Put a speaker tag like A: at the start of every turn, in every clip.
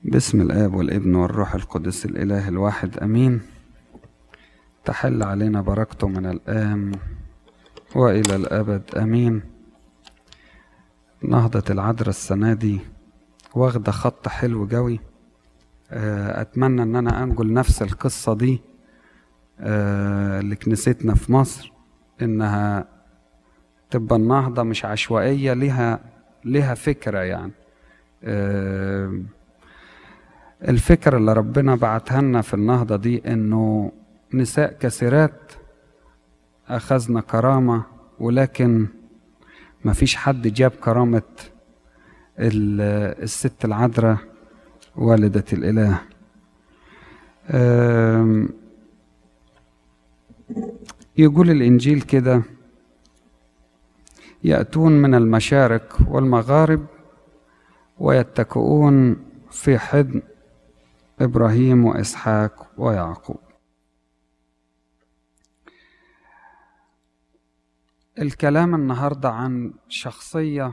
A: باسم الآب والابن والروح القدس الإله الواحد أمين تحل علينا بركته من الآن وإلى الأبد أمين نهضة العذراء السنة دي واخدة خط حلو جوي أتمنى إن أنا أنقل نفس القصة دي لكنيستنا في مصر إنها تبقى النهضة مش عشوائية لها لها فكرة يعني الفكرة اللي ربنا بعتها لنا في النهضة دي إنه نساء كثيرات أخذنا كرامة ولكن ما فيش حد جاب كرامة الست العذراء والدة الإله يقول الإنجيل كده يأتون من المشارق والمغارب ويتكئون في حضن إبراهيم وإسحاق ويعقوب الكلام النهاردة عن شخصية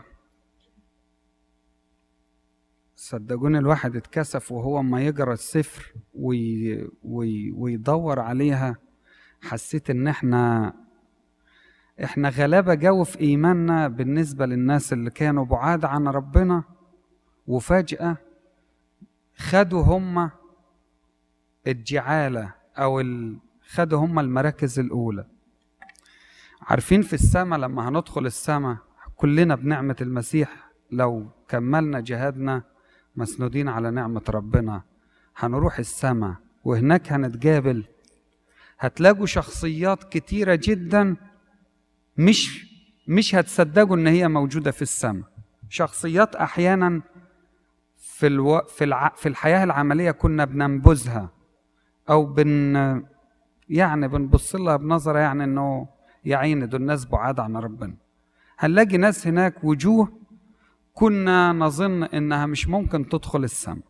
A: صدقوني الواحد اتكسف وهو ما يقرا السفر وي وي ويدور عليها حسيت ان احنا احنا غلابة جو في ايماننا بالنسبة للناس اللي كانوا بعاد عن ربنا وفجأة خدوا هم الجعالة او ال... خدوا هم المراكز الاولى عارفين في السماء لما هندخل السماء كلنا بنعمة المسيح لو كملنا جهادنا مسنودين على نعمة ربنا هنروح السماء وهناك هنتقابل هتلاقوا شخصيات كتيرة جدا مش مش هتصدقوا ان هي موجودة في السماء شخصيات احيانا في الو... في الع... في الحياة العملية كنا بننبذها او بن يعني بنبص لها بنظرة يعني انه يا عيني دول ناس بعاد عن ربنا هنلاقي ناس هناك وجوه كنا نظن انها مش ممكن تدخل السماء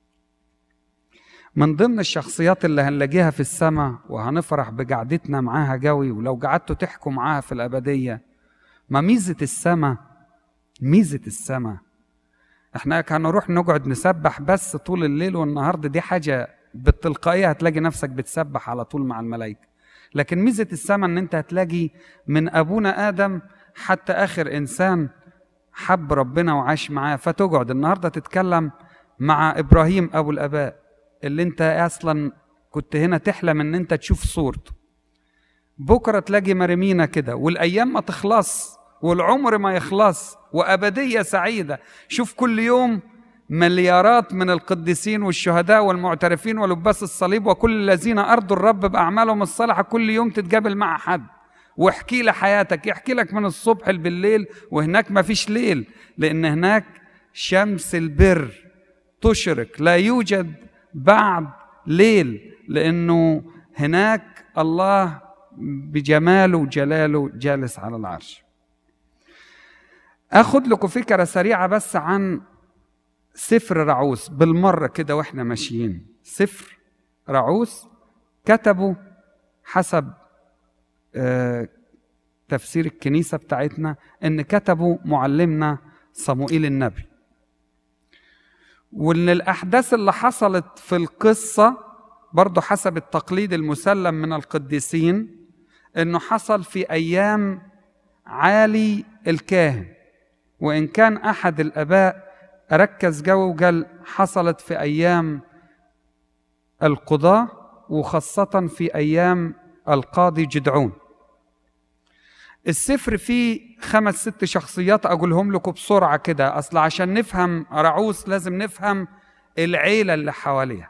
A: من ضمن الشخصيات اللي هنلاقيها في السماء وهنفرح بقعدتنا معاها جوي ولو قعدتوا تحكوا معاها في الأبدية ما ميزة السماء ميزة السماء احنا كان نروح نقعد نسبح بس طول الليل والنهار دي حاجة بالتلقائية هتلاقي نفسك بتسبح على طول مع الملائكة لكن ميزة السماء ان انت هتلاقي من ابونا ادم حتى اخر انسان حب ربنا وعاش معاه فتقعد النهارده تتكلم مع ابراهيم ابو الاباء اللي انت اصلا كنت هنا تحلم ان انت تشوف صورته بكره تلاقي مرمينا كده والايام ما تخلص والعمر ما يخلص وابديه سعيده شوف كل يوم مليارات من القديسين والشهداء والمعترفين ولباس الصليب وكل الذين ارضوا الرب باعمالهم الصالحه كل يوم تتقابل مع حد واحكي له حياتك يحكي لك من الصبح بالليل وهناك ما فيش ليل لان هناك شمس البر تشرق لا يوجد بعد ليل لانه هناك الله بجماله وجلاله جالس على العرش اخد لكم فكره سريعه بس عن سفر رعوس بالمره كده واحنا ماشيين سفر رعوس كتبوا حسب آه تفسير الكنيسه بتاعتنا ان كتبوا معلمنا صموئيل النبي وان الاحداث اللي حصلت في القصه برضه حسب التقليد المسلم من القديسين انه حصل في ايام عالي الكاهن وان كان احد الاباء ركز جو وقال حصلت في ايام القضاه وخاصه في ايام القاضي جدعون السفر فيه خمس ست شخصيات اقولهم لكم بسرعه كده اصل عشان نفهم رعوس لازم نفهم العيله اللي حواليها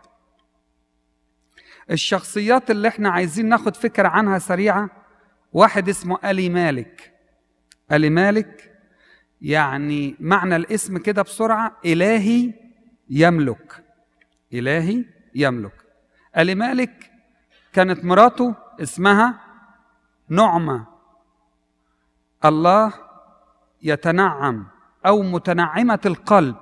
A: الشخصيات اللي احنا عايزين ناخد فكره عنها سريعه واحد اسمه الي مالك الي مالك يعني معنى الاسم كده بسرعه الهي يملك الهي يملك الي مالك كانت مراته اسمها نعمه الله يتنعم او متنعمه القلب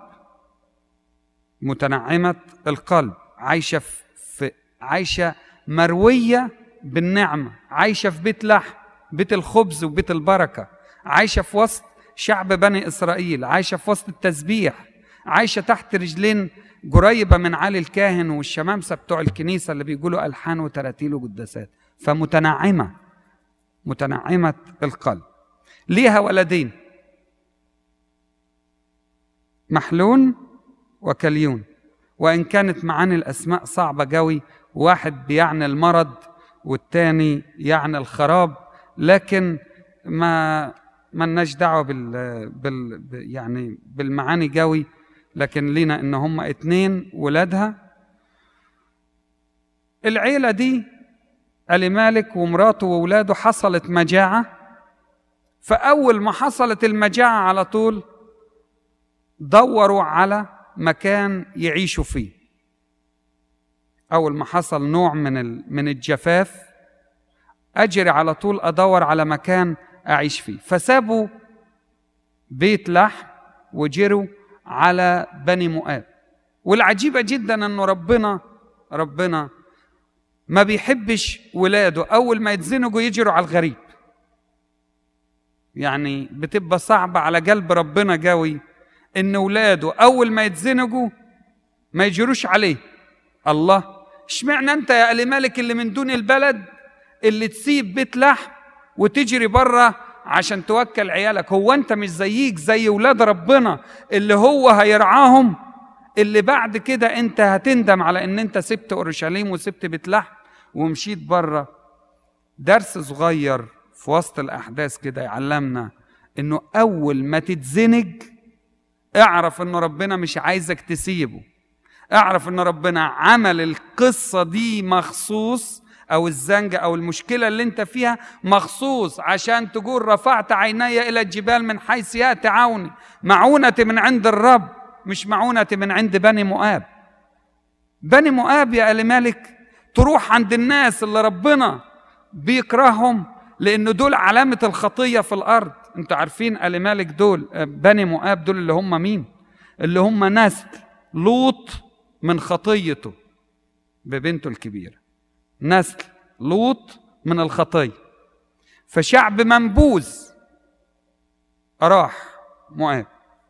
A: متنعمه القلب عايشه في عايشه مرويه بالنعمه عايشه في بيت لحم بيت الخبز وبيت البركه عايشه في وسط شعب بني اسرائيل عايشه في وسط التسبيح عايشة تحت رجلين قريبة من علي الكاهن والشمامسة بتوع الكنيسة اللي بيقولوا ألحان وتراتيل وقداسات فمتنعمة متنعمة القلب ليها ولدين محلون وكليون وإن كانت معاني الأسماء صعبة قوي واحد بيعني المرض والتاني يعني الخراب لكن ما ملناش دعوة بال, بال يعني بالمعاني قوي لكن لينا ان هم اتنين ولادها العيلة دي ألي مالك ومراته وولاده حصلت مجاعة فأول ما حصلت المجاعة على طول دوروا على مكان يعيشوا فيه أول ما حصل نوع من من الجفاف أجري على طول أدور على مكان أعيش فيه فسابوا بيت لحم وجروا على بني مؤاب والعجيبة جدا أنه ربنا ربنا ما بيحبش ولاده أول ما يتزنقوا يجروا على الغريب يعني بتبقى صعبة على قلب ربنا قوي إن ولاده أول ما يتزنقوا ما يجروش عليه الله اشمعنى أنت يا آل مالك اللي من دون البلد اللي تسيب بيت لحم وتجري بره عشان توكل عيالك هو انت مش زيك زي ولاد ربنا اللي هو هيرعاهم اللي بعد كده انت هتندم على ان انت سبت اورشليم وسبت بيت لحم ومشيت بره درس صغير في وسط الاحداث كده يعلمنا انه اول ما تتزنج اعرف ان ربنا مش عايزك تسيبه اعرف ان ربنا عمل القصه دي مخصوص او الزنجة او المشكله اللي انت فيها مخصوص عشان تقول رفعت عيني الى الجبال من حيث ياتي عوني معونتي من عند الرب مش معونتي من عند بني مؤاب بني مؤاب يا ال مالك تروح عند الناس اللي ربنا بيكرههم لان دول علامه الخطيه في الارض انتوا عارفين ال مالك دول بني مؤاب دول اللي هم مين اللي هم نسل لوط من خطيته ببنته الكبيره نسل لوط من الخطيه فشعب منبوذ راح مؤاب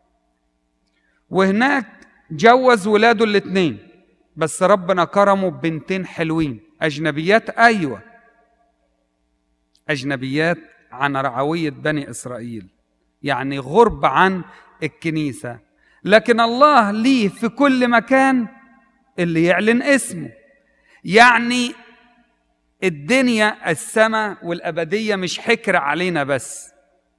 A: وهناك جوز ولاده الاثنين بس ربنا كرمه ببنتين حلوين اجنبيات ايوه اجنبيات عن رعويه بني اسرائيل يعني غرب عن الكنيسه لكن الله ليه في كل مكان اللي يعلن اسمه يعني الدنيا السماء والابديه مش حكر علينا بس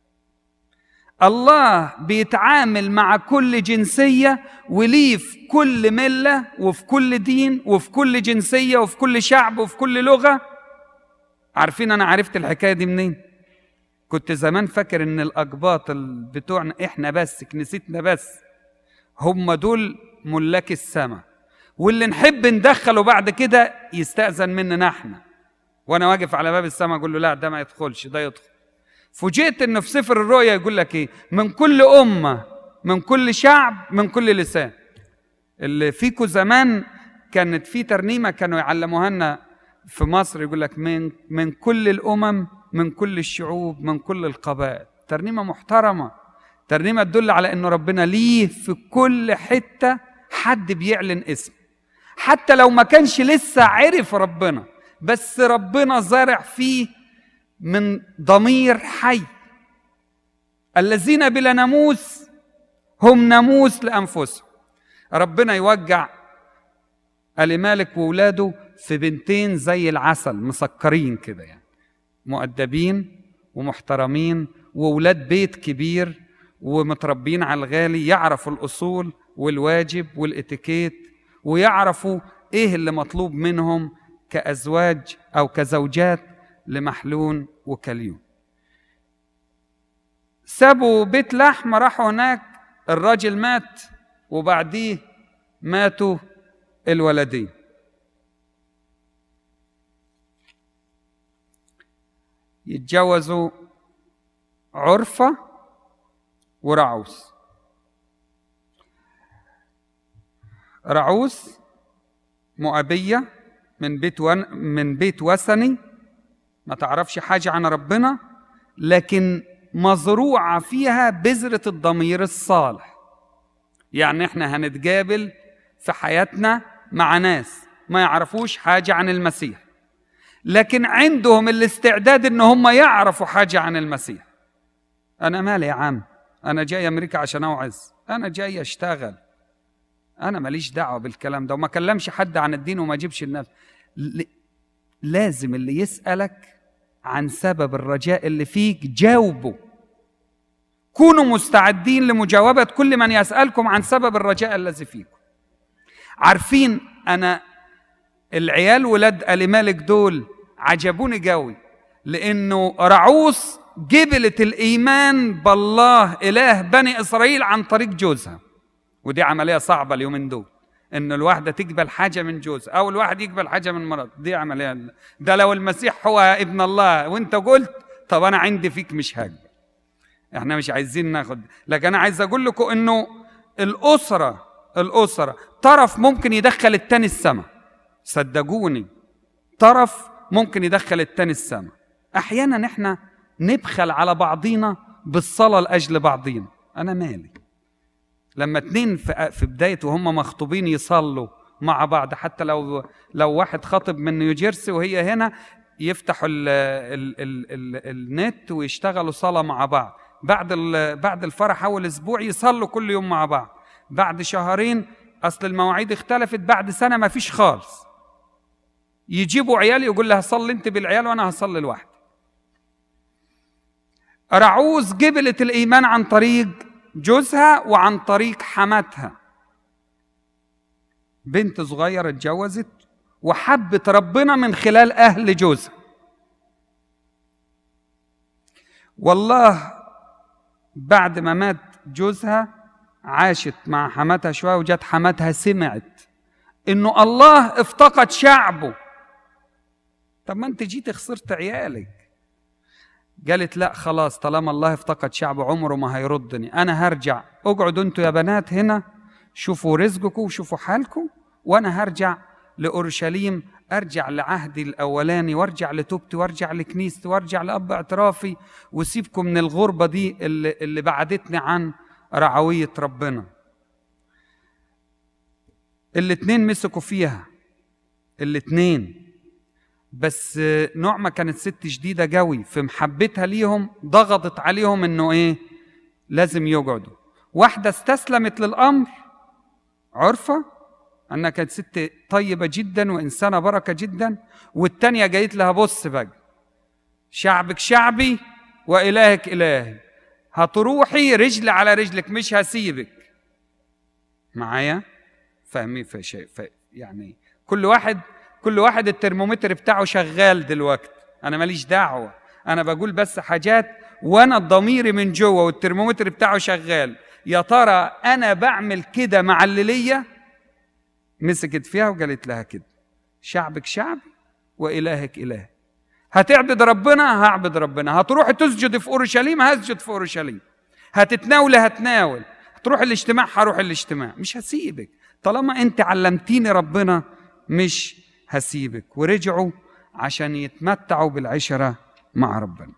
A: الله بيتعامل مع كل جنسيه وليه في كل مله وفي كل دين وفي كل جنسيه وفي كل شعب وفي كل لغه عارفين انا عرفت الحكايه دي منين كنت زمان فاكر ان الاقباط بتوعنا احنا بس كنيستنا بس هم دول ملاك السماء واللي نحب ندخله بعد كده يستأذن مننا احنا وانا واقف على باب السماء اقول له لا ده ما يدخلش ده يدخل فوجئت انه في سفر الرؤيا يقول لك ايه من كل امه من كل شعب من كل لسان اللي فيكو زمان كانت في ترنيمه كانوا يعلموها لنا في مصر يقول لك من من كل الامم من كل الشعوب من كل القبائل ترنيمه محترمه ترنيمه تدل على انه ربنا ليه في كل حته حد بيعلن اسم حتى لو ما كانش لسه عرف ربنا بس ربنا زارع فيه من ضمير حي الذين بلا ناموس هم ناموس لانفسهم ربنا يوجع آل مالك وولاده في بنتين زي العسل مسكرين كده يعني مؤدبين ومحترمين وولاد بيت كبير ومتربين على الغالي يعرفوا الأصول والواجب والاتيكيت ويعرفوا ايه اللي مطلوب منهم كأزواج أو كزوجات لمحلون وكليون سابوا بيت لحم راحوا هناك الراجل مات وبعديه ماتوا الولدين يتجوزوا عرفة ورعوس رعوس مؤبية من بيت ون من بيت وثني ما تعرفش حاجة عن ربنا لكن مزروعة فيها بذرة الضمير الصالح يعني احنا هنتقابل في حياتنا مع ناس ما يعرفوش حاجة عن المسيح لكن عندهم الاستعداد ان هم يعرفوا حاجة عن المسيح انا مالي يا عم انا جاي امريكا عشان اوعظ انا جاي اشتغل انا ماليش دعوه بالكلام ده وما كلمش حد عن الدين وما اجيبش الناس لازم اللي يسالك عن سبب الرجاء اللي فيك جاوبه كونوا مستعدين لمجاوبه كل من يسالكم عن سبب الرجاء الذي فيكم عارفين انا العيال ولاد ال مالك دول عجبوني قوي لانه رعوس جبلت الايمان بالله اله بني اسرائيل عن طريق جوزها ودي عمليه صعبه اليومين دول ان الواحده تقبل حاجه من جوز او الواحد يقبل حاجه من مرض دي عمليه ده لو المسيح هو ابن الله وانت قلت طب انا عندي فيك مش هقبل احنا مش عايزين ناخد لكن انا عايز اقول لكم انه الاسره الاسره طرف ممكن يدخل التاني السما صدقوني طرف ممكن يدخل التاني السما احيانا احنا نبخل على بعضينا بالصلاه لاجل بعضينا انا مالي لما اتنين في بدايه وهم مخطوبين يصلوا مع بعض حتى لو لو واحد خاطب من نيوجيرسي وهي هنا يفتحوا ال ال ال ال النت ويشتغلوا صلاه مع بعض بعد بعد الفرح اول اسبوع يصلوا كل يوم مع بعض بعد شهرين اصل المواعيد اختلفت بعد سنه ما فيش خالص يجيبوا عيال يقول لها صلي انت بالعيال وانا هصلي لوحدي رعوز جبلت الايمان عن طريق جوزها وعن طريق حماتها بنت صغيره اتجوزت وحبت ربنا من خلال اهل جوزها والله بعد ما مات جوزها عاشت مع حماتها شويه وجت حماتها سمعت انه الله افتقد شعبه طب ما انت جيت خسرت عيالك قالت لا خلاص طالما الله افتقد شعبه عمره ما هيردني انا هرجع اقعدوا انتوا يا بنات هنا شوفوا رزقكم وشوفوا حالكم وانا هرجع لاورشليم ارجع لعهدي الاولاني وارجع لتوبتي وارجع لكنيستي وارجع لاب اعترافي وسيبكم من الغربه دي اللي, اللي بعدتني عن رعويه ربنا الاتنين مسكوا فيها الاتنين بس نعمة كانت ست شديدة قوي في محبتها ليهم ضغطت عليهم انه ايه لازم يقعدوا واحدة استسلمت للأمر عرفة أنها كانت ست طيبة جدا وإنسانة بركة جدا والتانية جايت لها بص بقى شعبك شعبي وإلهك إلهي هتروحي رجل على رجلك مش هسيبك معايا فاهمين في شيء يعني كل واحد كل واحد الترمومتر بتاعه شغال دلوقتي انا ماليش دعوه انا بقول بس حاجات وانا ضميري من جوه والترمومتر بتاعه شغال يا ترى انا بعمل كده مع اللي ليا مسكت فيها وقالت لها كده شعبك شعب والهك اله هتعبد ربنا هعبد ربنا هتروح تسجد في اورشليم هسجد في اورشليم هتتناول هتناول هتروح الاجتماع هروح الاجتماع مش هسيبك طالما انت علمتيني ربنا مش هسيبك ورجعوا عشان يتمتعوا بالعشرة مع ربنا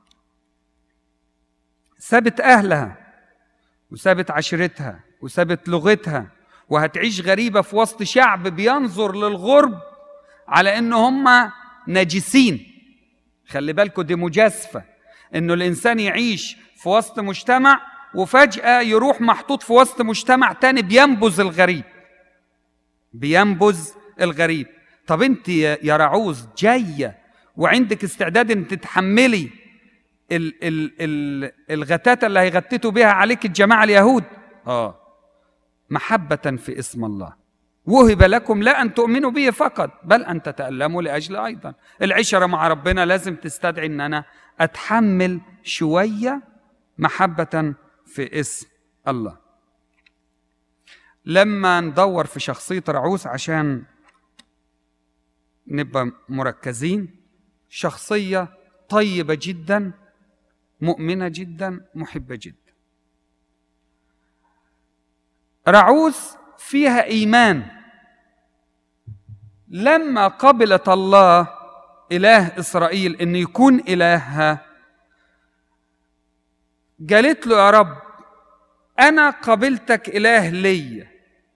A: سابت أهلها وسابت عشرتها وسابت لغتها وهتعيش غريبة في وسط شعب بينظر للغرب على إن هم نجسين خلي بالكم دي مجازفة إنه الإنسان يعيش في وسط مجتمع وفجأة يروح محطوط في وسط مجتمع تاني بينبذ الغريب بينبذ الغريب طب انت يا رعوز جايه وعندك استعداد ان تتحملي ال ال ال الغتاتة اللي هيغتتوا بها عليك الجماعة اليهود اه محبة في اسم الله وهب لكم لا أن تؤمنوا به فقط بل أن تتألموا لأجل أيضا العشرة مع ربنا لازم تستدعي أن أنا أتحمل شوية محبة في اسم الله لما ندور في شخصية رعوس عشان نبقى مركزين شخصية طيبة جدا مؤمنة جدا محبة جدا رعوس فيها إيمان لما قبلت الله إله إسرائيل إن يكون إلهها قالت له يا رب انا قبلتك اله ليا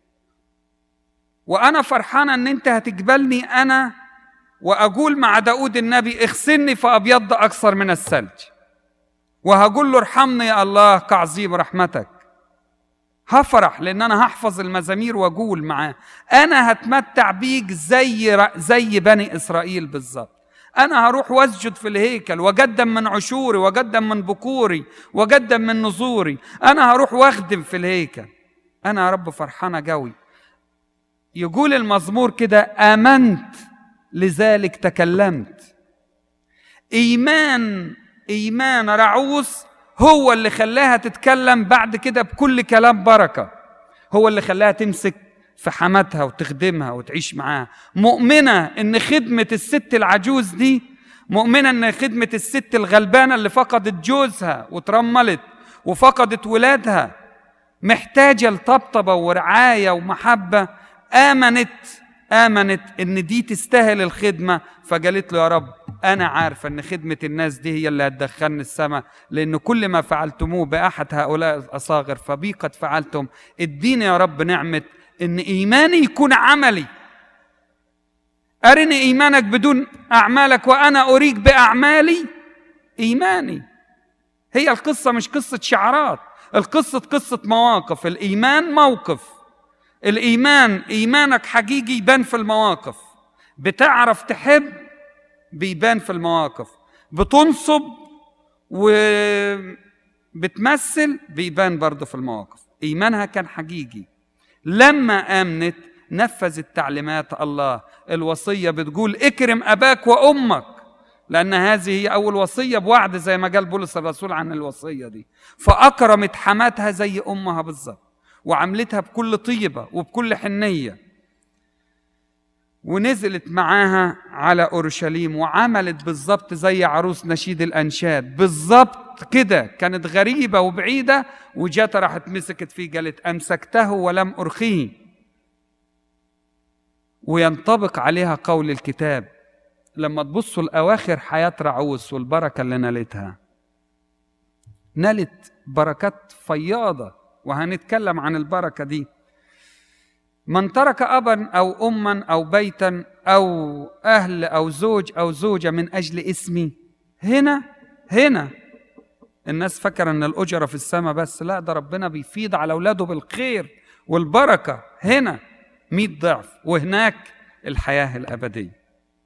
A: وانا فرحانه ان انت هتقبلني انا واقول مع داود النبي اغسلني فابيض اكثر من الثلج وهقول له ارحمني يا الله كعظيم رحمتك هفرح لان انا هحفظ المزامير واقول معاه انا هتمتع بيك زي زي بني اسرائيل بالظبط انا هروح واسجد في الهيكل واقدم من عشوري واقدم من بكوري واقدم من نذوري انا هروح واخدم في الهيكل انا يا رب فرحانه قوي يقول المزمور كده امنت لذلك تكلمت ايمان ايمان رعوس هو اللي خلاها تتكلم بعد كده بكل كلام بركه هو اللي خلاها تمسك في حماتها وتخدمها وتعيش معاها مؤمنه ان خدمه الست العجوز دي مؤمنه ان خدمه الست الغلبانه اللي فقدت جوزها وترملت وفقدت ولادها محتاجه لطبطبه ورعايه ومحبه امنت امنت ان دي تستاهل الخدمه فقالت له يا رب انا عارفه ان خدمه الناس دي هي اللي هتدخلني السماء لان كل ما فعلتموه باحد هؤلاء الاصاغر فبي قد فعلتم اديني يا رب نعمه ان ايماني يكون عملي ارني ايمانك بدون اعمالك وانا اريك باعمالي ايماني هي القصه مش قصه شعارات القصه قصه مواقف الايمان موقف الايمان ايمانك حقيقي يبان في المواقف بتعرف تحب بيبان في المواقف بتنصب وبتمثل بيبان برضه في المواقف ايمانها كان حقيقي لما امنت نفذت تعليمات الله الوصيه بتقول اكرم اباك وامك لان هذه هي اول وصيه بوعد زي ما قال بولس الرسول عن الوصيه دي فاكرمت حماتها زي امها بالظبط وعملتها بكل طيبة وبكل حنية ونزلت معاها على أورشليم وعملت بالظبط زي عروس نشيد الأنشاد بالظبط كده كانت غريبة وبعيدة وجات راحت مسكت فيه قالت أمسكته ولم أرخيه وينطبق عليها قول الكتاب لما تبصوا لأواخر حياة رعوس والبركة اللي نالتها نالت بركات فياضة وهنتكلم عن البركه دي من ترك ابا او اما او بيتا او اهل او زوج او زوجه من اجل اسمي هنا هنا الناس فكر ان الاجره في السماء بس لا ده ربنا بيفيض على اولاده بالخير والبركه هنا مئة ضعف وهناك الحياه الابديه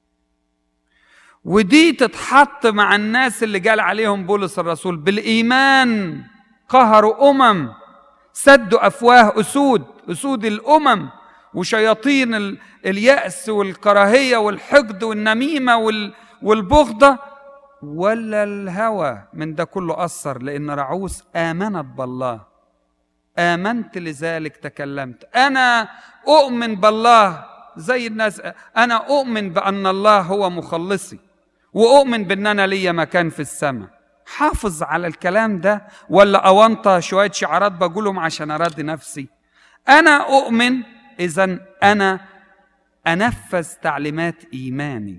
A: ودي تتحط مع الناس اللي قال عليهم بولس الرسول بالايمان قهروا امم سدوا افواه اسود اسود الامم وشياطين الياس والكراهيه والحقد والنميمه والبغضه ولا الهوى من ده كله اثر لان رعوس امنت بالله امنت لذلك تكلمت انا اؤمن بالله زي الناس انا اؤمن بان الله هو مخلصي واؤمن بان انا ليا مكان في السماء حافظ على الكلام ده ولا أونطة شوية شعارات بقولهم عشان أراضي نفسي أنا أؤمن إذا أنا أنفذ تعليمات إيماني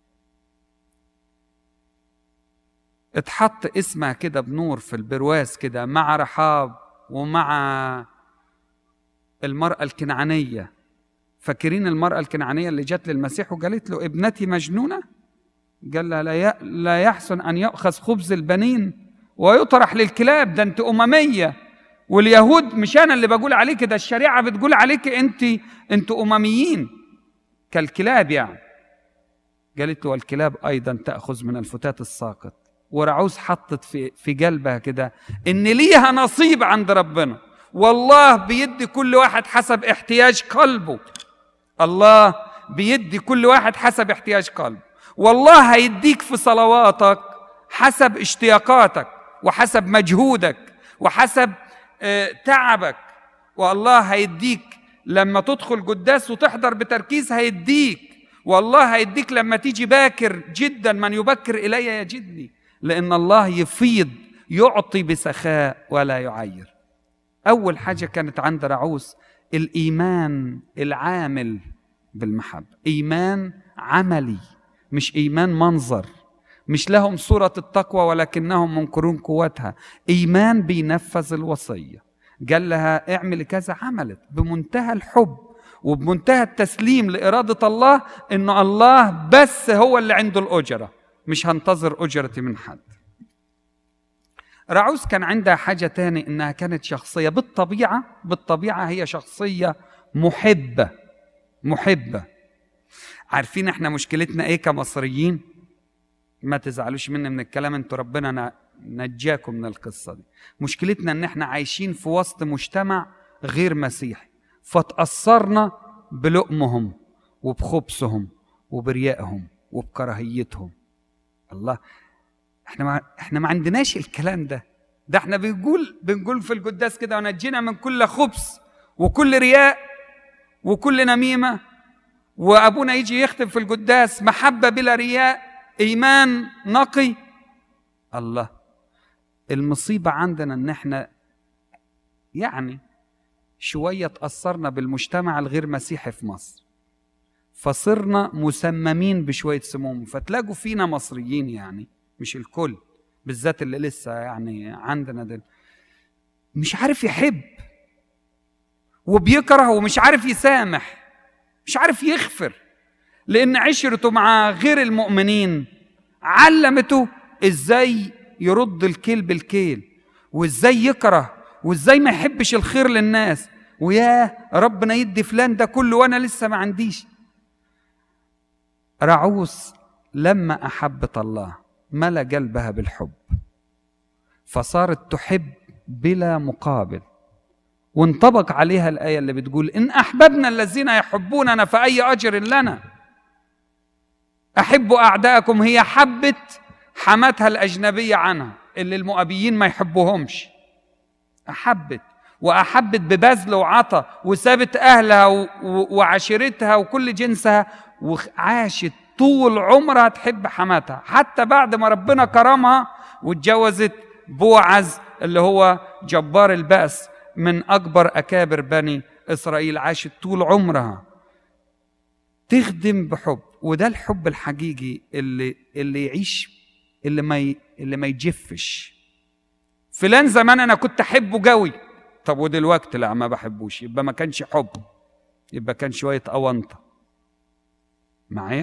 A: اتحط اسمها كده بنور في البرواز كده مع رحاب ومع المرأة الكنعانية فاكرين المرأة الكنعانية اللي جت للمسيح وقالت له ابنتي مجنونة قال لها لا لا يحسن ان ياخذ خبز البنين ويطرح للكلاب ده انت امميه واليهود مش انا اللي بقول عليك ده الشريعه بتقول عليك انت انت امميين كالكلاب يعني قالت له الكلاب ايضا تاخذ من الفتات الساقط ورعوز حطت في في قلبها كده ان ليها نصيب عند ربنا والله بيدي كل واحد حسب احتياج قلبه الله بيدي كل واحد حسب احتياج قلبه والله هيديك في صلواتك حسب اشتياقاتك وحسب مجهودك وحسب آه، تعبك والله هيديك لما تدخل قداس وتحضر بتركيز هيديك والله هيديك لما تيجي باكر جدا من يبكر الي يجدني لان الله يفيض يعطي بسخاء ولا يعير اول حاجه كانت عند رعوس الايمان العامل بالمحبه ايمان عملي مش ايمان منظر مش لهم صوره التقوى ولكنهم منكرون قوتها ايمان بينفذ الوصيه قال لها اعمل كذا عملت بمنتهى الحب وبمنتهى التسليم لإرادة الله إن الله بس هو اللي عنده الأجرة مش هنتظر أجرتي من حد رعوز كان عندها حاجة تاني إنها كانت شخصية بالطبيعة بالطبيعة هي شخصية محبة محبة عارفين احنا مشكلتنا ايه كمصريين ما تزعلوش مني من الكلام انتوا ربنا نجاكم من القصة دي مشكلتنا ان احنا عايشين في وسط مجتمع غير مسيحي فتأثرنا بلؤمهم وبخبثهم وبريائهم وبكراهيتهم الله احنا ما احنا ما عندناش الكلام ده ده احنا بنقول بنقول في القداس كده ونجينا من كل خبث وكل رياء وكل نميمه وابونا يجي يختم في القداس محبه بلا رياء ايمان نقي الله المصيبه عندنا ان احنا يعني شويه تاثرنا بالمجتمع الغير مسيحي في مصر فصرنا مسممين بشويه سموم فتلاقوا فينا مصريين يعني مش الكل بالذات اللي لسه يعني عندنا دل مش عارف يحب وبيكره ومش عارف يسامح مش عارف يغفر لان عشرته مع غير المؤمنين علمته ازاي يرد الكيل بالكيل وازاي يكره وازاي ما يحبش الخير للناس وياه ربنا يدي فلان ده كله وانا لسه ما عنديش رعوس لما احبت الله ملا قلبها بالحب فصارت تحب بلا مقابل وانطبق عليها الآية اللي بتقول إن أحببنا الذين يحبوننا فأي أجر لنا أحبوا أعداءكم هي حبت حماتها الأجنبية عنها اللي المؤبيين ما يحبوهمش أحبت وأحبت ببذل وعطى وسابت أهلها وعشيرتها وكل جنسها وعاشت طول عمرها تحب حماتها حتى بعد ما ربنا كرمها واتجوزت بوعز اللي هو جبار البأس من أكبر أكابر بني إسرائيل عاشت طول عمرها تخدم بحب وده الحب الحقيقي اللي اللي يعيش اللي ما ي... اللي ما يجفش فلان زمان انا كنت احبه قوي طب ودلوقتي لا ما بحبوش يبقى ما كانش حب يبقى كان شويه اونطه معايا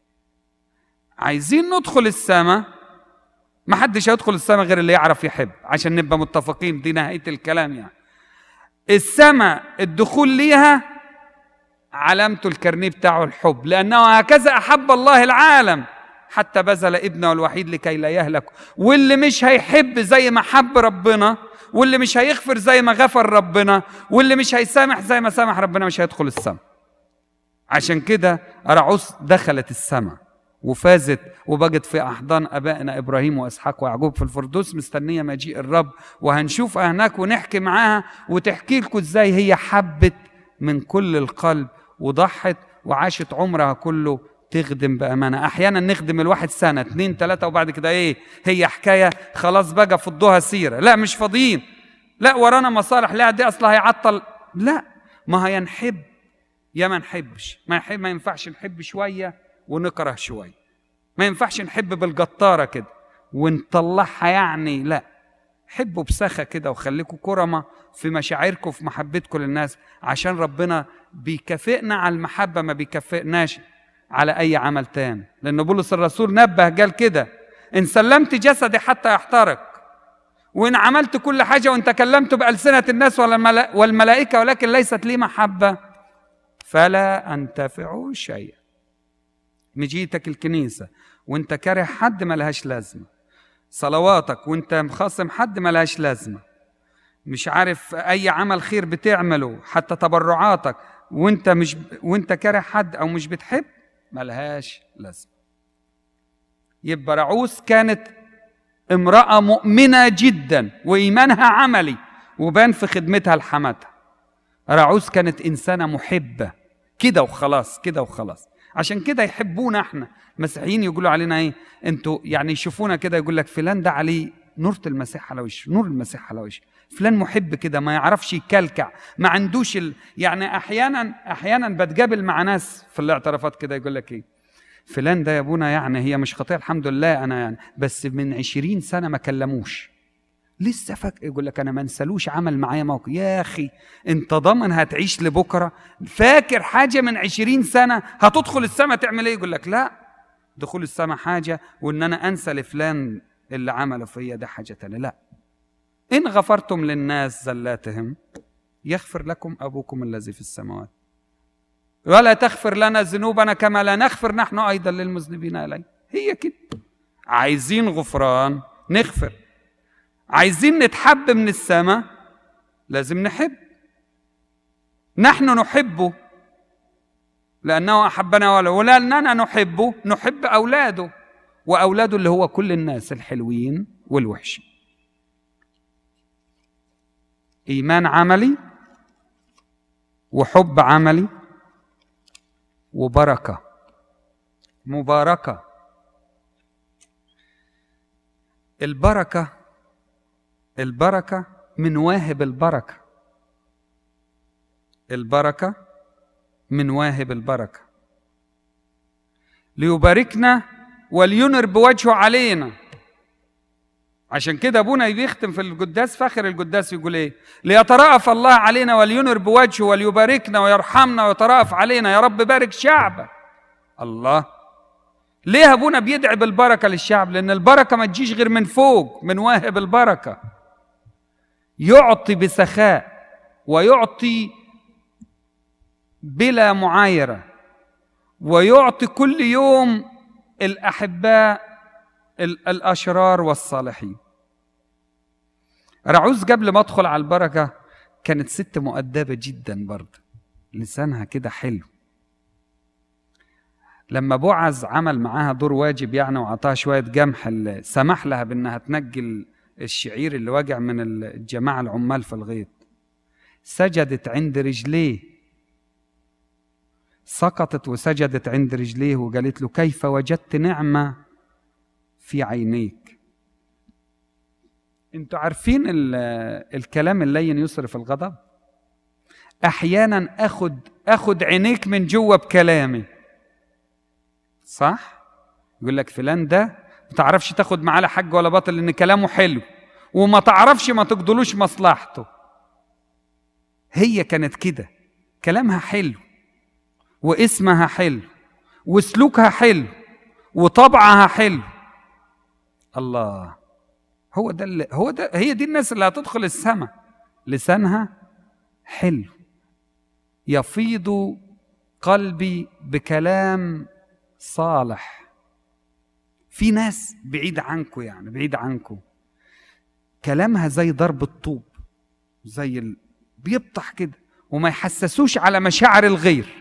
A: عايزين ندخل السماء ما حدش هيدخل السماء غير اللي يعرف يحب عشان نبقى متفقين دي نهايه الكلام يعني السماء الدخول ليها علامته الكرنيه بتاعه الحب لانه هكذا احب الله العالم حتى بذل ابنه الوحيد لكي لا يهلك واللي مش هيحب زي ما حب ربنا واللي مش هيغفر زي ما غفر ربنا واللي مش هيسامح زي ما سامح ربنا مش هيدخل السماء عشان كده رعوس دخلت السماء وفازت وبقت في احضان ابائنا ابراهيم واسحاق ويعقوب في الفردوس مستنيه مجيء الرب وهنشوفها هناك ونحكي معاها وتحكي لكم ازاي هي حبت من كل القلب وضحت وعاشت عمرها كله تخدم بأمانة أحيانا نخدم الواحد سنة اتنين تلاتة وبعد كده إيه هي حكاية خلاص بقى فضوها سيرة لا مش فاضيين لا ورانا مصالح لا دي أصلا هيعطل لا ما هي نحب يا ما نحبش ما, يحب ما ينفعش نحب شوية ونكره شوية ما ينفعش نحب بالقطارة كده ونطلعها يعني لا حبوا بسخة كده وخليكوا كرمة في مشاعركم في محبتكم للناس عشان ربنا بيكافئنا على المحبة ما بيكافئناش على أي عمل تاني لأن بولس الرسول نبه قال كده إن سلمت جسدي حتى يحترق وإن عملت كل حاجة وإن تكلمت بألسنة الناس والملائكة ولكن ليست لي محبة فلا أنتفع شيئا مجيتك الكنيسة وانت كاره حد ملهاش لازمة صلواتك وانت مخاصم حد ملهاش لازمة مش عارف أي عمل خير بتعمله حتى تبرعاتك وانت مش وانت كاره حد أو مش بتحب ملهاش لازمة يبقى رعوس كانت امرأة مؤمنة جدا وإيمانها عملي وبان في خدمتها لحماتها رعوس كانت إنسانة محبة كده وخلاص كده وخلاص عشان كده يحبونا احنا مسيحيين يقولوا علينا ايه انتوا يعني يشوفونا كده يقول لك فلان ده عليه نورة المسيح على وشه نور المسيح على وشه فلان محب كده ما يعرفش يكلكع ما عندوش ال... يعني احيانا احيانا بتقابل مع ناس في الاعترافات كده يقول لك ايه فلان ده يا ابونا يعني هي مش خطيه الحمد لله انا يعني بس من عشرين سنه ما كلموش لسه فاكر يقول لك انا ما انسالوش عمل معايا موقف يا اخي انت ضامن هتعيش لبكره فاكر حاجه من عشرين سنه هتدخل السماء تعمل ايه يقول لك لا دخول السماء حاجه وان انا انسى لفلان اللي عمله فيا ده حاجه تانية لا ان غفرتم للناس زلاتهم يغفر لكم ابوكم الذي في السماوات ولا تغفر لنا ذنوبنا كما لا نغفر نحن ايضا للمذنبين اليه هي كده عايزين غفران نغفر عايزين نتحب من السماء لازم نحب نحن نحبه لأنه أحبنا ولأننا نحبه نحب أولاده وأولاده اللي هو كل الناس الحلوين والوحشين إيمان عملي وحب عملي وبركة مباركة البركة البركة من واهب البركة البركة من واهب البركة ليباركنا ولينر بوجهه علينا عشان كده ابونا بيختم في القداس فاخر القداس يقول ايه ليترأف الله علينا ولينر بوجهه وليباركنا ويرحمنا ويترأف علينا يا رب بارك شعبك الله ليه ابونا بيدعي بالبركه للشعب لان البركه ما تجيش غير من فوق من واهب البركه يعطي بسخاء ويعطي بلا معايره ويعطي كل يوم الاحباء الاشرار والصالحين رعوز قبل ما ادخل على البركه كانت ست مؤدبه جدا برضه لسانها كده حلو لما بوعز عمل معاها دور واجب يعني وعطاها شويه جمح سمح لها بانها تنجي الشعير اللي وجع من الجماعه العمال في الغيط سجدت عند رجليه سقطت وسجدت عند رجليه وقالت له كيف وجدت نعمه في عينيك انتوا عارفين الكلام اللين يصرف الغضب احيانا اخد اخد عينيك من جوه بكلامي صح يقول لك فلان ده ما تعرفش تاخد معاه لا حاج ولا باطل لان كلامه حلو وما تعرفش ما تقدلوش مصلحته هي كانت كده كلامها حلو واسمها حلو وسلوكها حلو وطبعها حلو الله هو ده اللي هو ده هي دي الناس اللي هتدخل السماء لسانها حلو يفيض قلبي بكلام صالح في ناس بعيد عنكم يعني بعيد عنكم كلامها زي ضرب الطوب زي ال... بيبطح كده وما يحسسوش على مشاعر الغير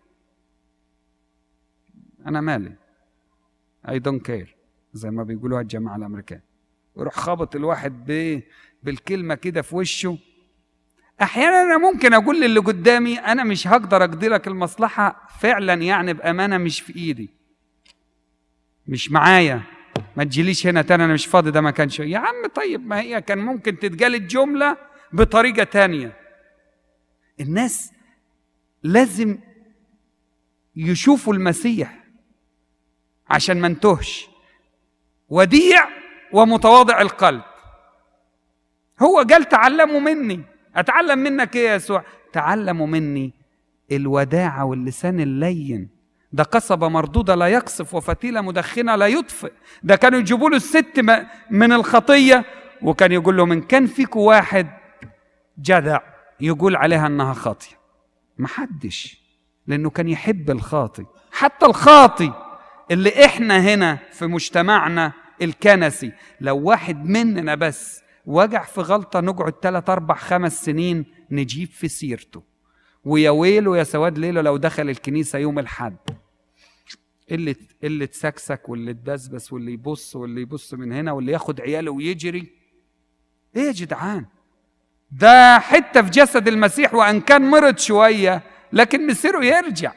A: انا مالي اي دونت كير زي ما بيقولوها الجماعه الامريكان ويروح خابط الواحد ب بالكلمه كده في وشه احيانا انا ممكن اقول للي قدامي انا مش هقدر اقضي لك المصلحه فعلا يعني بامانه مش في ايدي مش معايا ما تجيليش هنا تاني انا مش فاضي ده ما كانش يا عم طيب ما هي كان ممكن تتقال الجمله بطريقه تانية الناس لازم يشوفوا المسيح عشان ما نتهش وديع ومتواضع القلب هو قال تعلموا مني اتعلم منك ايه يا يسوع تعلموا مني الوداعه واللسان اللين ده قصبة مردودة لا يقصف وفتيلة مدخنة لا يطفئ ده كانوا يجيبوا له الست من الخطية وكان يقول لهم إن كان فيكم واحد جدع يقول عليها إنها خاطية محدش لأنه كان يحب الخاطي حتى الخاطي اللي إحنا هنا في مجتمعنا الكنسي لو واحد مننا بس وجع في غلطة نقعد ثلاث أربع خمس سنين نجيب في سيرته ويا ويله يا سواد ليله لو دخل الكنيسة يوم الحد اللي اللي تسكسك واللي تبسبس واللي يبص واللي يبص من هنا واللي ياخد عياله ويجري ايه يا جدعان ده حتة في جسد المسيح وأن كان مرض شوية لكن مصيره يرجع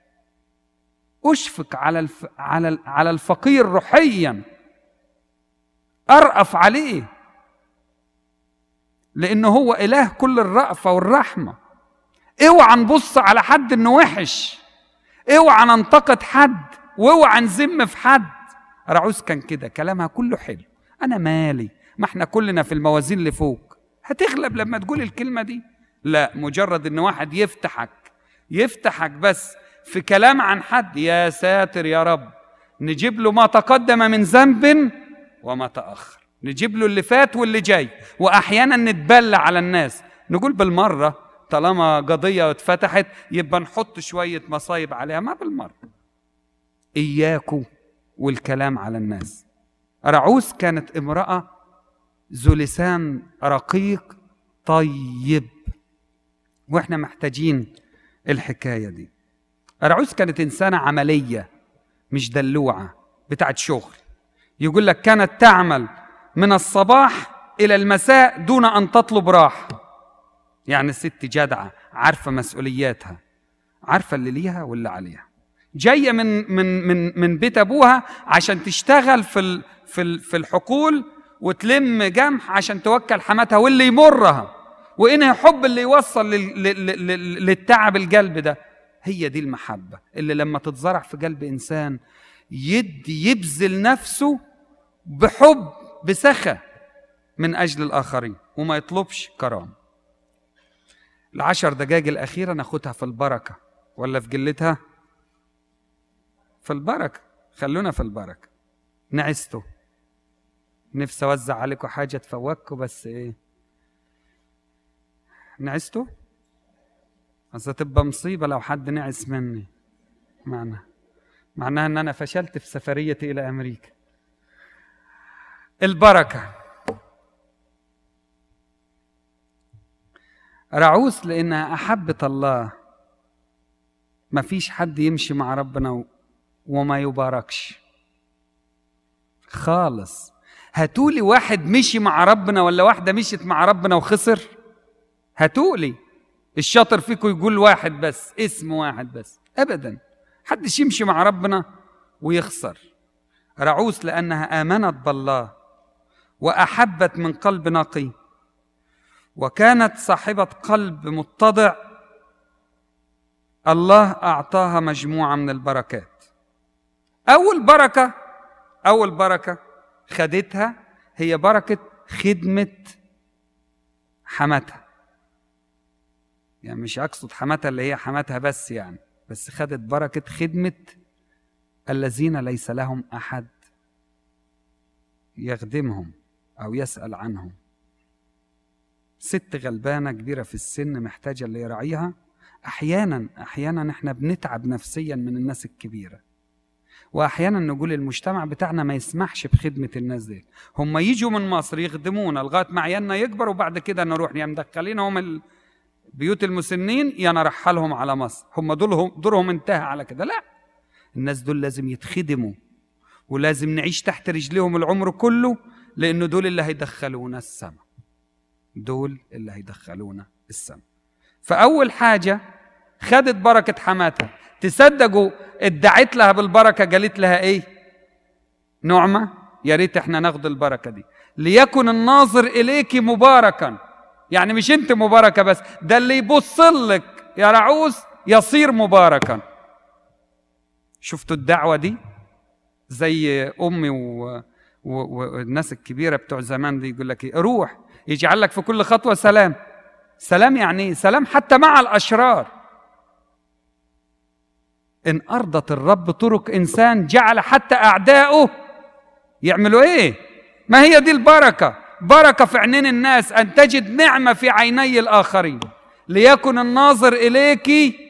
A: أشفق على الف... على على الفقير روحيا أرأف عليه لأنه هو إله كل الرأفة والرحمة اوعى نبص على حد انه وحش اوعى ننتقد حد واوعى نذم في حد رعوز كان كده كلامها كله حلو انا مالي ما احنا كلنا في الموازين اللي فوق هتغلب لما تقول الكلمه دي لا مجرد ان واحد يفتحك يفتحك بس في كلام عن حد يا ساتر يا رب نجيب له ما تقدم من ذنب وما تاخر نجيب له اللي فات واللي جاي واحيانا نتبلى على الناس نقول بالمره طالما قضيه اتفتحت يبقى نحط شويه مصايب عليها ما بالمره اياكوا والكلام على الناس رعوس كانت امراه ذو لسان رقيق طيب واحنا محتاجين الحكايه دي رعوس كانت انسانه عمليه مش دلوعه بتاعت شغل يقول لك كانت تعمل من الصباح الى المساء دون ان تطلب راحه يعني الست جدعه عارفه مسؤولياتها عارفه اللي ليها واللي عليها جايه من من من من بيت ابوها عشان تشتغل في ال في ال في الحقول وتلم جمح عشان توكل حماتها واللي يمرها وانها حب اللي يوصل لل لل لل للتعب القلب ده هي دي المحبه اللي لما تتزرع في قلب انسان يدي يبذل نفسه بحب بسخة من أجل الآخرين وما يطلبش كرامة العشر دقائق الأخيرة ناخدها في البركة ولا في قلتها في البركة خلونا في البركة نعستوا نفسي أوزع عليكم حاجة تفوقكم بس إيه نعستوا أصل تبقى مصيبة لو حد نعس مني معناها معناها ان انا فشلت في سفريتي الى امريكا البركه رعوس لانها احبت الله ما فيش حد يمشي مع ربنا وما يباركش خالص هاتولي واحد مشي مع ربنا ولا واحده مشيت مع ربنا وخسر هاتولي الشاطر فيكم يقول واحد بس اسم واحد بس ابدا حدش يمشي مع ربنا ويخسر رعوس لانها امنت بالله واحبت من قلب نقي وكانت صاحبه قلب متضع الله اعطاها مجموعه من البركات اول بركه اول بركه خدتها هي بركه خدمه حماتها يعني مش اقصد حماتها اللي هي حماتها بس يعني بس خدت بركة خدمة الذين ليس لهم أحد يخدمهم أو يسأل عنهم ست غلبانة كبيرة في السن محتاجة اللي يراعيها أحيانا أحيانا إحنا بنتعب نفسيا من الناس الكبيرة وأحيانا نقول المجتمع بتاعنا ما يسمحش بخدمة الناس دي هم يجوا من مصر يخدمونا لغاية ما عيالنا يكبر وبعد كده نروح يا مدخلينهم ال... بيوت المسنين يا نرحلهم على مصر هم دولهم دورهم انتهى على كده لا الناس دول لازم يتخدموا ولازم نعيش تحت رجليهم العمر كله لانه دول اللي هيدخلونا السماء دول اللي هيدخلونا السماء فاول حاجه خدت بركه حماتها تصدقوا ادعت لها بالبركه قالت لها ايه نعمه يا ريت احنا ناخد البركه دي ليكن الناظر اليك مباركا يعني مش انت مباركه بس ده اللي يبص لك يا رعوس يصير مباركا شفتوا الدعوه دي زي امي و... و... والناس الكبيره بتوع زمان دي يقول لك ايه روح يجعل لك في كل خطوه سلام سلام يعني ايه سلام حتى مع الاشرار ان ارضت الرب طرق انسان جعل حتى اعدائه يعملوا ايه ما هي دي البركه بركة في عينين الناس أن تجد نعمة في عيني الآخرين ليكن الناظر إليك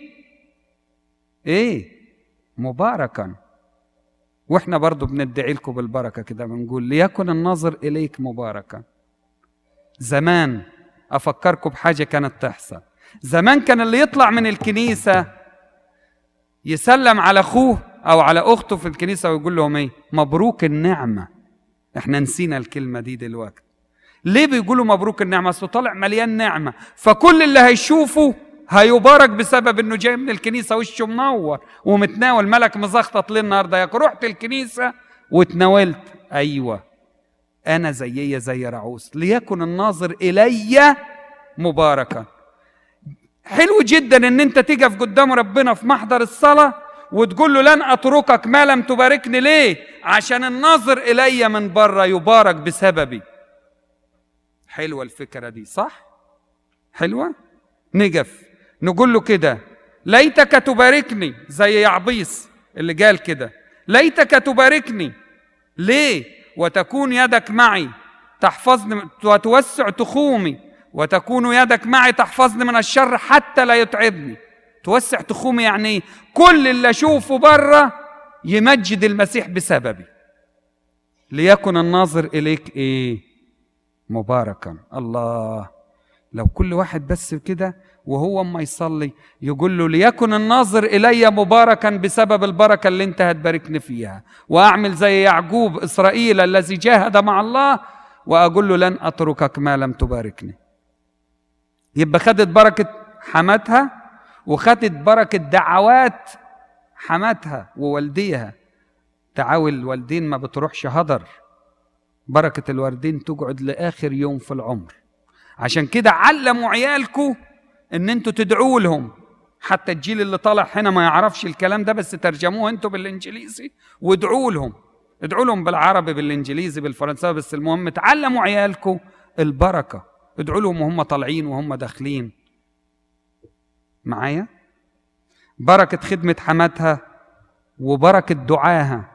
A: إيه مباركا وإحنا برضو بندعي لكم بالبركة كده بنقول ليكن الناظر إليك مباركا زمان أفكركم بحاجة كانت تحصل زمان كان اللي يطلع من الكنيسة يسلم على أخوه أو على أخته في الكنيسة ويقول لهم إيه مبروك النعمة إحنا نسينا الكلمة دي دلوقتي ليه بيقولوا مبروك النعمة؟ أصله طالع مليان نعمة، فكل اللي هيشوفه هيبارك بسبب انه جاي من الكنيسة وشه منور ومتناول ملك مزخطط ليه النهارده ياك رحت الكنيسة وتناولت أيوه أنا زيي زي رعوس ليكن الناظر إلي مباركا حلو جدا ان انت تقف قدام ربنا في محضر الصلاة وتقول له لن اتركك ما لم تباركني ليه عشان الناظر الي من بره يبارك بسببي حلوة الفكرة دي صح؟ حلوة؟ نجف نقول له كده ليتك تباركني زي يعبيس اللي قال كده ليتك تباركني ليه وتكون يدك معي تحفظني وتوسع تخومي وتكون يدك معي تحفظني من الشر حتى لا يتعبني توسع تخومي يعني إيه؟ كل اللي اشوفه بره يمجد المسيح بسببي ليكن الناظر اليك ايه مباركا الله لو كل واحد بس كده وهو اما يصلي يقول له ليكن الناظر الي مباركا بسبب البركه اللي انت هتباركني فيها واعمل زي يعقوب اسرائيل الذي جاهد مع الله واقول له لن اتركك ما لم تباركني يبقى خدت بركه حماتها وخدت بركه دعوات حماتها ووالديها تعاوي الوالدين ما بتروحش هدر بركه الوالدين تقعد لاخر يوم في العمر عشان كده علموا عيالكم ان انتوا تدعوا لهم حتى الجيل اللي طالع هنا ما يعرفش الكلام ده بس ترجموه انتوا بالانجليزي وادعوا لهم ادعوا لهم بالعربي بالانجليزي بالفرنساوي بس المهم تعلموا عيالكم البركه ادعوا لهم وهم طالعين وهم داخلين معايا بركه خدمه حماتها وبركه دعاها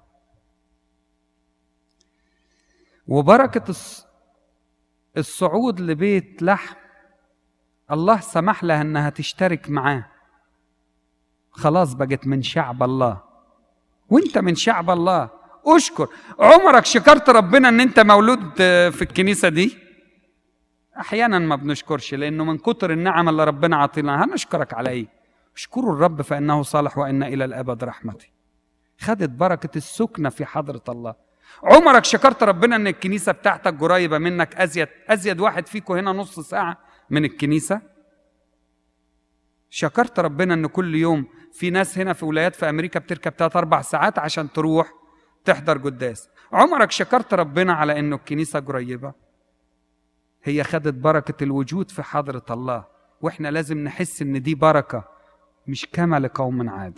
A: وبركه الصعود لبيت لحم الله سمح لها انها تشترك معاه خلاص بقت من شعب الله وانت من شعب الله اشكر عمرك شكرت ربنا ان انت مولود في الكنيسه دي احيانا ما بنشكرش لانه من كتر النعم اللي ربنا عطينا هنشكرك على ايه اشكروا الرب فانه صالح وان الى الابد رحمتي خدت بركه السكنه في حضره الله عمرك شكرت ربنا ان الكنيسه بتاعتك قريبه منك ازيد ازيد واحد فيكم هنا نص ساعه من الكنيسه شكرت ربنا ان كل يوم في ناس هنا في ولايات في امريكا بتركب ثلاث اربع ساعات عشان تروح تحضر قداس عمرك شكرت ربنا على انه الكنيسه قريبه هي خدت بركه الوجود في حضره الله واحنا لازم نحس ان دي بركه مش كما لقوم عاد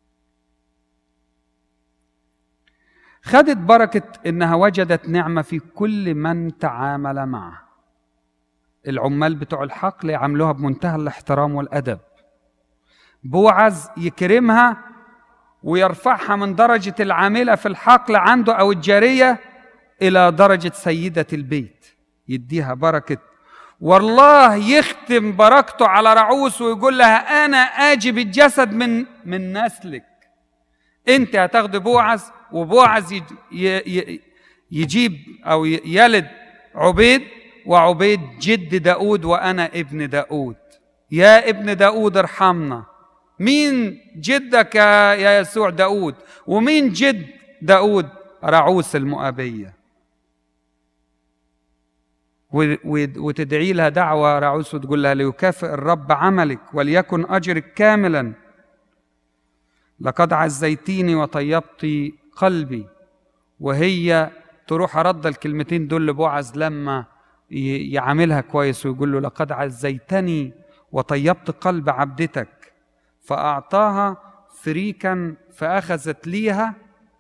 A: خدت بركه انها وجدت نعمه في كل من تعامل معه العمال بتوع الحقل يعاملوها بمنتهى الاحترام والادب بوعز يكرمها ويرفعها من درجة العاملة في الحقل عنده أو الجارية إلى درجة سيدة البيت يديها بركة والله يختم بركته على رعوس ويقول لها أنا آجي بالجسد من من نسلك أنت هتاخد بوعز وبوعز يجيب أو يلد عبيد وعبيد جد داود وأنا ابن داود يا ابن داود ارحمنا مين جدك يا يسوع داود ومين جد داود رعوس المؤابية وتدعي لها دعوة رعوس وتقول لها ليكافئ الرب عملك وليكن أجرك كاملا لقد عزيتيني وطيبتي قلبي وهي تروح رد الكلمتين دول لبوعز لما يعاملها كويس ويقول له لقد عزيتني وطيبت قلب عبدتك فأعطاها فريكا فأخذت ليها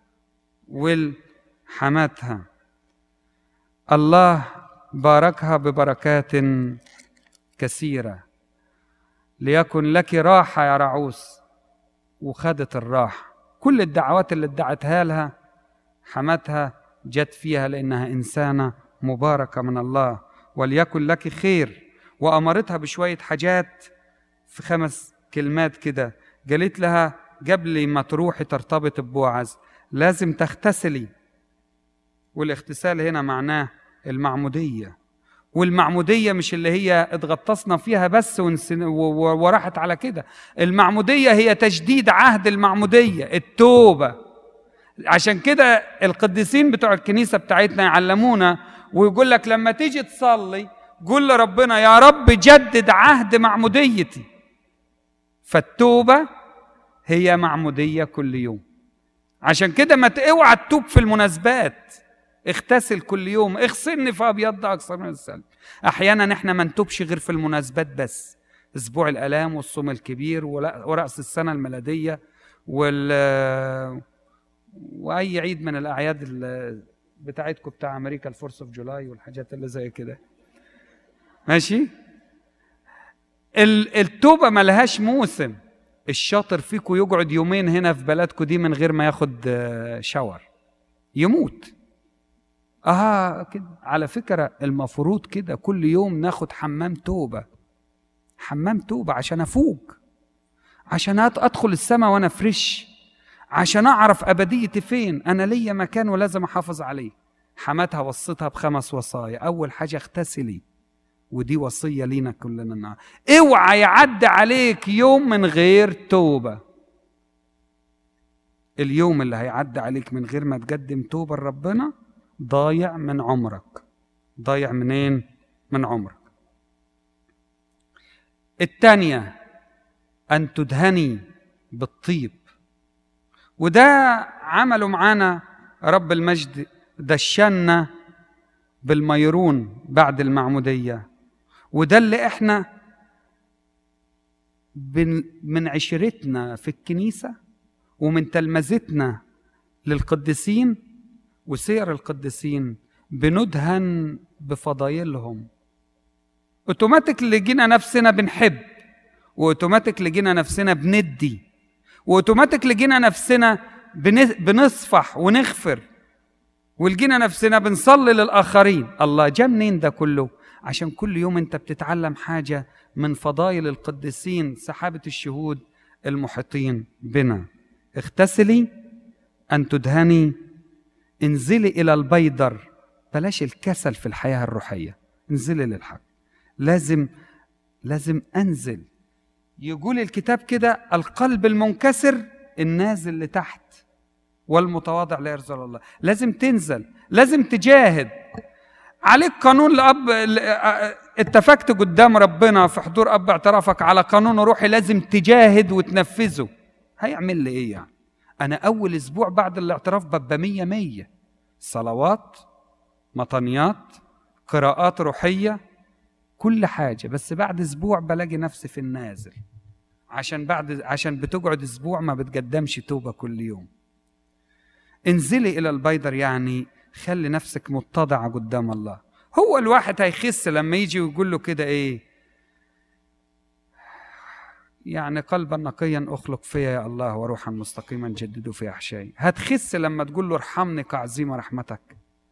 A: والحماتها الله باركها ببركات كثيرة ليكن لك راحة يا رعوس وخدت الراحة كل الدعوات اللي ادعتها لها حماتها جت فيها لأنها إنسانة مباركة من الله وليكن لك خير وأمرتها بشوية حاجات في خمس كلمات كده قالت لها قبل ما تروحي ترتبط ببوعز لازم تغتسلي والاغتسال هنا معناه المعمودية والمعمودية مش اللي هي اتغطسنا فيها بس وراحت على كده المعمودية هي تجديد عهد المعمودية التوبة عشان كده القديسين بتوع الكنيسة بتاعتنا يعلمونا ويقول لك لما تيجي تصلي قول لربنا يا رب جدد عهد معموديتي فالتوبة هي معمودية كل يوم عشان كده ما اوعى تتوب في المناسبات اغتسل كل يوم اغسلني فابيض اكثر من السلب احيانا احنا ما نتوبش غير في المناسبات بس اسبوع الالام والصوم الكبير وراس السنه الميلاديه وال واي عيد من الاعياد بتاعتكم بتاع امريكا الفورس اوف جولاي والحاجات اللي زي كده ماشي التوبه ملهاش موسم الشاطر فيكم يقعد يومين هنا في بلدكم دي من غير ما ياخد آه، شاور يموت اه كده على فكره المفروض كده كل يوم ناخد حمام توبه حمام توبه عشان افوق عشان ادخل السماء وانا فريش عشان اعرف ابديتي فين انا ليا مكان ولازم احافظ عليه حماتها وصتها بخمس وصايا اول حاجه اغتسلي ودي وصيه لينا كلنا النهارده اوعى يعدي عليك يوم من غير توبه اليوم اللي هيعدي عليك من غير ما تقدم توبه لربنا ضايع من عمرك ضايع منين من عمرك الثانيه ان تدهني بالطيب وده عملوا معانا رب المجد دشنا بالميرون بعد المعموديه وده اللي احنا من عشرتنا في الكنيسة ومن تلمذتنا للقديسين وسير القديسين بندهن بفضايلهم اوتوماتيك اللي جينا نفسنا بنحب واوتوماتيك اللي جينا نفسنا بندي واوتوماتيك اللي جينا نفسنا بنصفح ونغفر ولجينا نفسنا بنصلي للاخرين الله جا منين ده كله عشان كل يوم انت بتتعلم حاجه من فضائل القديسين سحابه الشهود المحيطين بنا اغتسلي ان تدهني انزلي الى البيدر بلاش الكسل في الحياه الروحيه انزلي للحق لازم لازم انزل يقول الكتاب كده القلب المنكسر النازل لتحت والمتواضع لا يرزق الله لازم تنزل لازم تجاهد عليك قانون لأب اتفقت قدام ربنا في حضور أب اعترافك على قانون روحي لازم تجاهد وتنفذه هيعمل لي إيه يعني أنا أول أسبوع بعد الاعتراف ببقى مية مية صلوات مطنيات قراءات روحية كل حاجة بس بعد أسبوع بلاقي نفسي في النازل عشان بعد عشان بتقعد أسبوع ما بتقدمش توبة كل يوم انزلي إلى البيدر يعني خلي نفسك متضعة قدام الله هو الواحد هيخس لما يجي ويقول له كده ايه يعني قلبا نقيا اخلق فيا يا الله وروحا مستقيما جددوا في احشائي هتخس لما تقول له ارحمني كعظيم رحمتك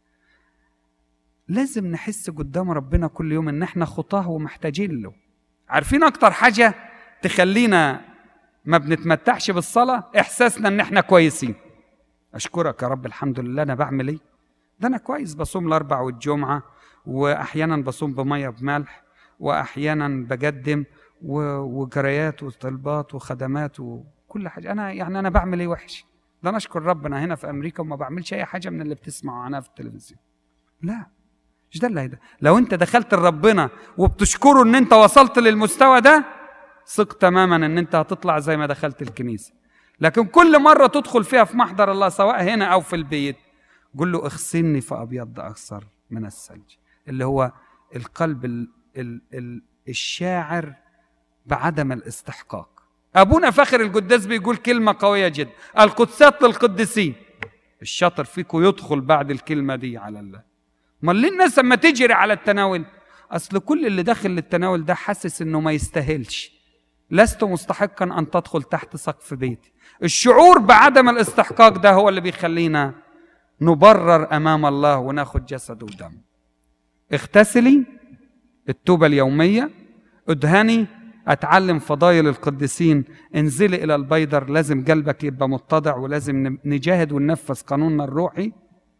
A: لازم نحس قدام ربنا كل يوم ان احنا خطاه ومحتاجين له عارفين اكتر حاجه تخلينا ما بنتمتعش بالصلاه احساسنا ان احنا كويسين اشكرك يا رب الحمد لله انا بعمل ايه ده انا كويس بصوم الاربع والجمعه واحيانا بصوم بميه بملح واحيانا بقدم وجريات وطلبات وخدمات وكل حاجه انا يعني انا بعمل ايه وحش ده انا اشكر ربنا هنا في امريكا وما بعملش اي حاجه من اللي بتسمعوا عنها في التلفزيون لا مش ده اللي هيدا لو انت دخلت لربنا وبتشكره ان انت وصلت للمستوى ده ثق تماما ان انت هتطلع زي ما دخلت الكنيسه لكن كل مره تدخل فيها في محضر الله سواء هنا او في البيت قل له اغسلني فابيض اكثر من الثلج اللي هو القلب ال ال ال الشاعر بعدم الاستحقاق ابونا فخر القداس بيقول كلمه قويه جدا القدسات للقديسين الشاطر فيكم يدخل بعد الكلمه دي على الله امال ليه الناس لما تجري على التناول اصل كل اللي داخل للتناول ده حاسس انه ما يستاهلش لست مستحقا ان تدخل تحت سقف بيتي الشعور بعدم الاستحقاق ده هو اللي بيخلينا نبرر امام الله وناخد جسده ودم اغتسلي التوبه اليوميه ادهني اتعلم فضايل القديسين انزلي الى البيدر لازم قلبك يبقى متضع ولازم نجاهد وننفذ قانوننا الروحي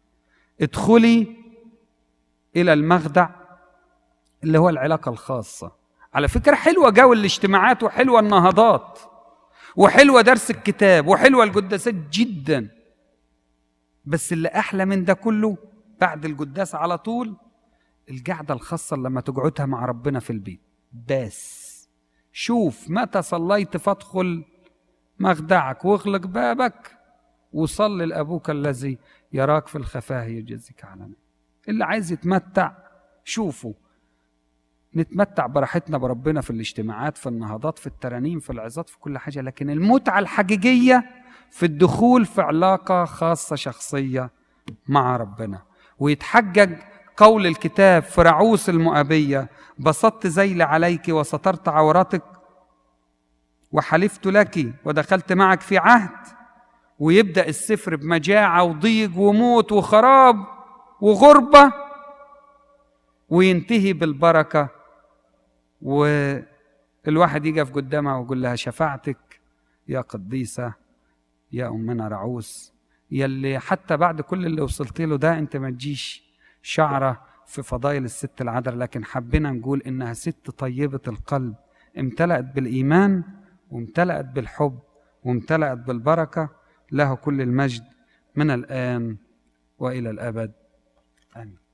A: ادخلي الى المخدع اللي هو العلاقه الخاصه على فكره حلوه جو الاجتماعات وحلوه النهضات وحلوه درس الكتاب وحلوه القداسات جدا بس اللي احلى من ده كله بعد القداس على طول القعده الخاصه لما تقعدها مع ربنا في البيت بس شوف متى صليت فادخل مخدعك واغلق بابك وصل لابوك الذي يراك في الخفاء يجزيك علنا اللي عايز يتمتع شوفوا نتمتع براحتنا بربنا في الاجتماعات في النهضات في الترانيم في العظات في كل حاجه لكن المتعه الحقيقيه في الدخول في علاقه خاصه شخصيه مع ربنا ويتحجج قول الكتاب في رعوس المؤابية بسطت ذيل عليك وسترت عورتك وحلفت لك ودخلت معك في عهد ويبدأ السفر بمجاعة وضيق وموت وخراب وغربة وينتهي بالبركة والواحد يقف قدامها ويقول لها شفاعتك يا قديسة يا أمنا رعوس يلي حتى بعد كل اللي وصلت له ده انت ما تجيش شعرة في فضائل الست العذراء لكن حبينا نقول انها ست طيبة القلب امتلأت بالإيمان وامتلأت بالحب وامتلأت بالبركة له كل المجد من الآن وإلى الأبد آمين